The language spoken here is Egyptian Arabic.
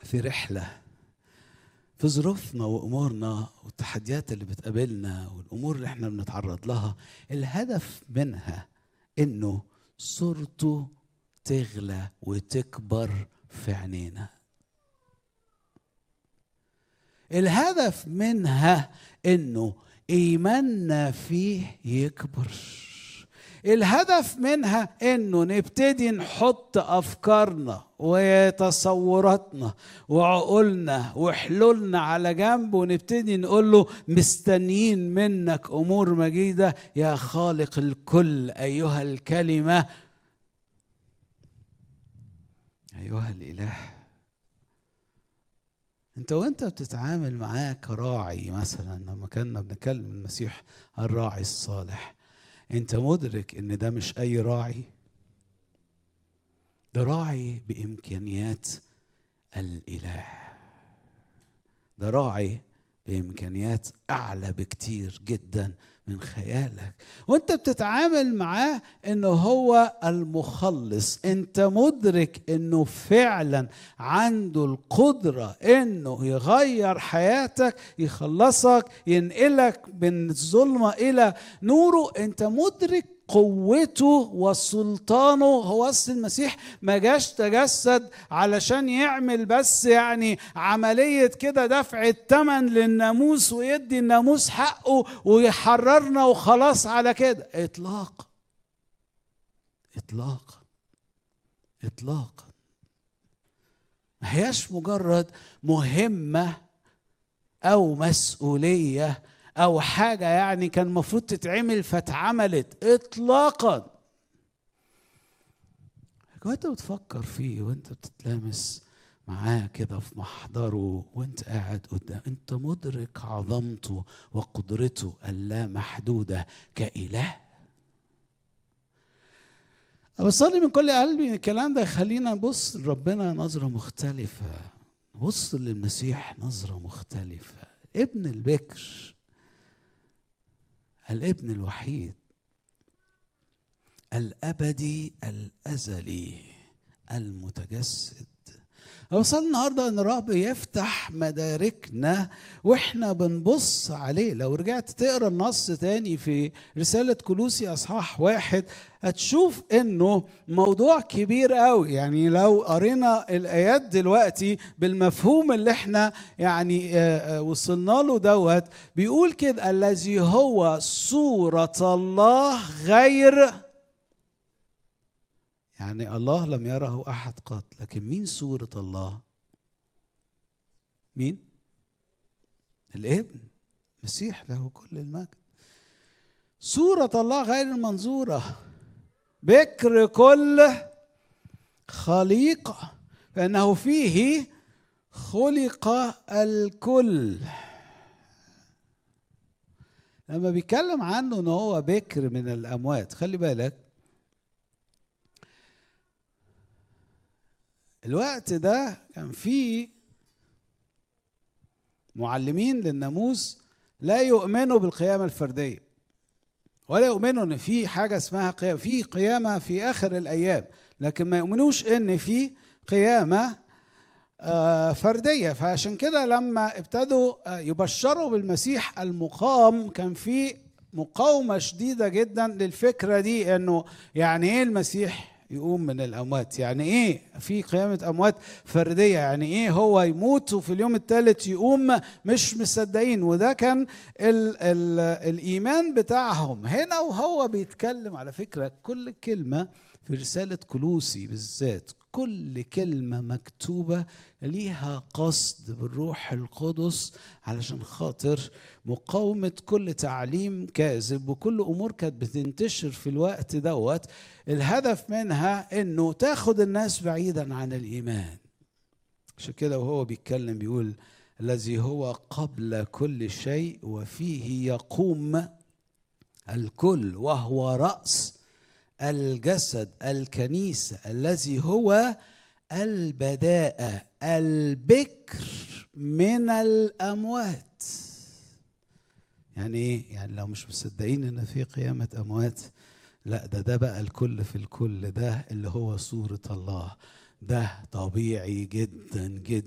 في رحلة في ظروفنا وأمورنا والتحديات اللي بتقابلنا والأمور اللي احنا بنتعرض لها الهدف منها إنه صورته تغلى وتكبر في عينينا الهدف منها انه ايماننا فيه يكبر الهدف منها انه نبتدي نحط افكارنا وتصوراتنا وعقولنا وحلولنا على جنب ونبتدي نقول له مستنيين منك امور مجيده يا خالق الكل ايها الكلمه ايها الاله انت وانت بتتعامل معاه كراعي مثلا لما كنا بنتكلم المسيح الراعي الصالح انت مدرك ان ده مش اي راعي ده راعي بامكانيات الاله ده راعي بامكانيات اعلى بكتير جدا من خيالك وانت بتتعامل معاه انه هو المخلص انت مدرك انه فعلا عنده القدره انه يغير حياتك يخلصك ينقلك من الظلمه الى نوره انت مدرك قوته وسلطانه هو اصل المسيح ما جاش تجسد علشان يعمل بس يعني عمليه كده دفع الثمن للناموس ويدي الناموس حقه ويحررنا وخلاص على كده اطلاق اطلاق اطلاقا ما هياش مجرد مهمه او مسؤوليه او حاجه يعني كان المفروض تتعمل فاتعملت اطلاقا وانت بتفكر فيه وانت بتتلامس معاه كده في محضره وانت قاعد قدام انت مدرك عظمته وقدرته اللامحدوده كاله بصلي من كل قلبي ان الكلام ده يخلينا نبص لربنا نظره مختلفه نبص للمسيح نظره مختلفه ابن البكر الابن الوحيد الابدي الازلي المتجسد وصل النهارده ان الرب يفتح مداركنا واحنا بنبص عليه لو رجعت تقرا النص تاني في رساله كلوسي اصحاح واحد هتشوف انه موضوع كبير قوي يعني لو قرينا الايات دلوقتي بالمفهوم اللي احنا يعني وصلنا له دوت بيقول كده الذي هو صوره الله غير يعني الله لم يره احد قط لكن مين صوره الله مين الابن مسيح له كل المجد صوره الله غير المنظوره بكر كل خليقه فانه فيه خلق الكل لما بيتكلم عنه ان هو بكر من الاموات خلي بالك الوقت ده كان فيه معلمين للناموس لا يؤمنوا بالقيامة الفردية ولا يؤمنوا ان في حاجة اسمها قيامة في قيامة في آخر الأيام لكن ما يؤمنوش ان في قيامة فردية فعشان كده لما ابتدوا يبشروا بالمسيح المقام كان في مقاومة شديدة جدا للفكرة دي انه يعني ايه المسيح يقوم من الاموات يعني ايه في قيامه اموات فرديه يعني ايه هو يموت وفي اليوم الثالث يقوم مش مصدقين وده كان ال ال الايمان بتاعهم هنا وهو بيتكلم على فكره كل كلمه في رساله كلوسي بالذات كل كلمة مكتوبة ليها قصد بالروح القدس علشان خاطر مقاومة كل تعليم كاذب وكل أمور كانت بتنتشر في الوقت دوت الهدف منها إنه تاخد الناس بعيدا عن الإيمان عشان كده وهو بيتكلم بيقول الذي هو قبل كل شيء وفيه يقوم الكل وهو رأس الجسد الكنيسة الذي هو البداءة البكر من الأموات يعني ايه؟ يعني لو مش مصدقين ان في قيامة أموات لا ده ده بقى الكل في الكل ده اللي هو صورة الله ده طبيعي جدا جدا